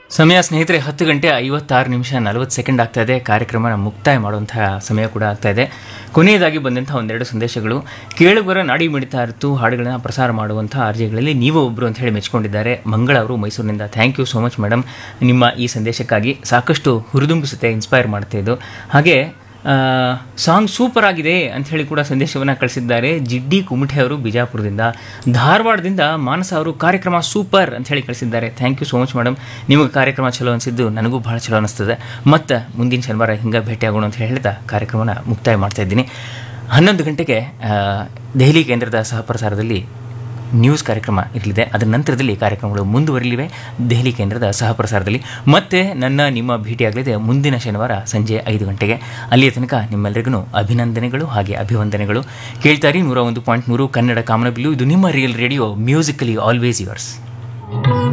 ಸಮಯ ಸ್ನೇಹಿತರೆ ಹತ್ತು ಗಂಟೆ ಐವತ್ತಾರು ನಿಮಿಷ ನಲವತ್ತು ಸೆಕೆಂಡ್ ಆಗ್ತಾ ಇದೆ ಕಾರ್ಯಕ್ರಮನ ಮುಕ್ತಾಯ ಮಾಡುವಂತಹ ಸಮಯ ಕೂಡ ಆಗ್ತಾ ಇದೆ ಕೊನೆಯದಾಗಿ ಬಂದಂತಹ ಒಂದೆರಡು ಸಂದೇಶಗಳು ಕೇಳುಗರ ನಾಡಿ ಮಿಡಿತಾ ಇರುತ್ತು ಹಾಡುಗಳನ್ನು ಪ್ರಸಾರ ಮಾಡುವಂಥ ಅರ್ಜಿಗಳಲ್ಲಿ ನೀವು ಒಬ್ಬರು ಅಂತ ಹೇಳಿ ಮೆಚ್ಕೊಂಡಿದ್ದಾರೆ ಮಂಗಳ ಅವರು ಮೈಸೂರಿನಿಂದ thank you so much madam ನಿಮ್ಮ ಈ ಸಂದೇಶಕ್ಕಾಗಿ ಸಾಕಷ್ಟು ಹುರಿದುಂಬಿಸುತ್ತೆ ಇನ್ಸ್ಪೈರ್ ಮಾಡ್ತಾ ಇದ್ದು ಹಾಗೆ ಸಾಂಗ್ ಸೂಪರ್ ಆಗಿದೆ ಅಂತ ಹೇಳಿ ಕೂಡ ಸಂದೇಶವನ್ನು ಕಳಿಸಿದ್ದಾರೆ ಜಿಡ್ಡಿ ಕುಮಟೆ ಅವರು ಬಿಜಾಪುರದಿಂದ ಧಾರವಾಡದಿಂದ ಮಾನಸ ಅವರು ಕಾರ್ಯಕ್ರಮ ಸೂಪರ್ ಅಂತ ಹೇಳಿ ಕಳಿಸಿದ್ದಾರೆ thank you so much madam ನಿಮಗೆ ಕಾರ್ಯಕ್ರಮ ಚಲೋ ಅನಿಸಿದ್ದು ನನಗೂ ಭಾಳ ಚಲೋ ಅನಿಸ್ತದೆ ಮತ್ತು ಮುಂದಿನ ಶನಿವಾರ ಹಿಂಗೆ ಭೇಟಿಯಾಗೋಣ ಅಂತ ಹೇಳ್ತಾ ಕಾರ್ಯಕ್ರಮನ ಮುಕ್ತಾಯ ಮಾಡ್ತಾ ಇದ್ದೀನಿ ಹನ್ನೊಂದು ಗಂಟೆಗೆ ಆ, ದೆಹಲಿ ಕೇಂದ್ರದ ಸಹಪ್ರಸಾರದಲ್ಲಿ ನ್ಯೂಸ್ ಕಾರ್ಯಕ್ರಮ ಇರಲಿದೆ ಅದರ ನಂತರದಲ್ಲಿ ಕಾರ್ಯಕ್ರಮಗಳು ಮುಂದುವರಿಲಿವೆ ದೆಹಲಿ ಕೇಂದ್ರದ ಸಹಪ್ರಸಾರದಲ್ಲಿ ಮತ್ತೆ ನನ್ನ ನಿಮ್ಮ ಭೇಟಿಯಾಗಲಿದೆ ಮುಂದಿನ ಶನಿವಾರ ಸಂಜೆ ಐದು ಗಂಟೆಗೆ ಅಲ್ಲಿಯ ತನಕ ನಿಮ್ಮೆಲ್ಲರಿಗೂ ಅಭಿನಂದನೆಗಳು ಹಾಗೆ ಅಭಿವಂದನೆಗಳು ಕೇಳ್ತಾರಿ ನೂರ ಒಂದು ಪಾಯಿಂಟ್ ಮೂರು ಕನ್ನಡ ಕಾಮನಬಿಲ್ಲು ಇದು ನಿಮ್ಮ real radio musically always yours